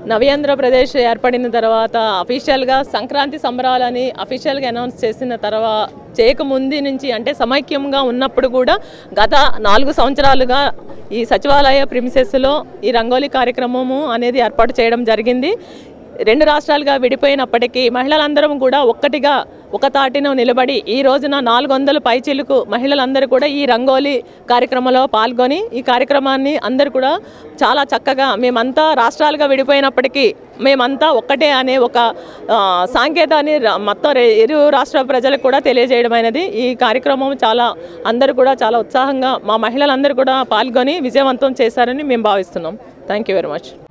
నవ్యాంధ్రప్రదేశ్ ఏర్పడిన తర్వాత అఫీషియల్గా సంక్రాంతి సంబరాలని అఫీషియల్గా అనౌన్స్ చేసిన తర్వాత చేయకముందు నుంచి అంటే సమైక్యంగా ఉన్నప్పుడు కూడా గత నాలుగు సంవత్సరాలుగా ఈ సచివాలయ ప్రిమిసెస్లో ఈ రంగోలీ కార్యక్రమము అనేది ఏర్పాటు చేయడం జరిగింది రెండు రాష్ట్రాలుగా విడిపోయినప్పటికీ మహిళలందరం కూడా ఒక్కటిగా ఒక తాటిన నిలబడి ఈ రోజున నాలుగు వందల పైచిలుకు మహిళలందరూ కూడా ఈ రంగోలీ కార్యక్రమంలో పాల్గొని ఈ కార్యక్రమాన్ని అందరూ కూడా చాలా చక్కగా మేమంతా రాష్ట్రాలుగా విడిపోయినప్పటికీ మేమంతా ఒక్కటే అనే ఒక ఆ, సాంకేతాన్ని ర- మొత్తం రె- ఇరు రాష్ట్ర ప్రజలకు కూడా తెలియజేయడం అనేది ఈ కార్యక్రమం చాలా అందరూ కూడా చాలా ఉత్సాహంగా మా మహిళలందరూ కూడా పాల్గొని విజయవంతం చేశారని మేము భావిస్తున్నాం థ్యాంక్ యూ వెరీ మచ్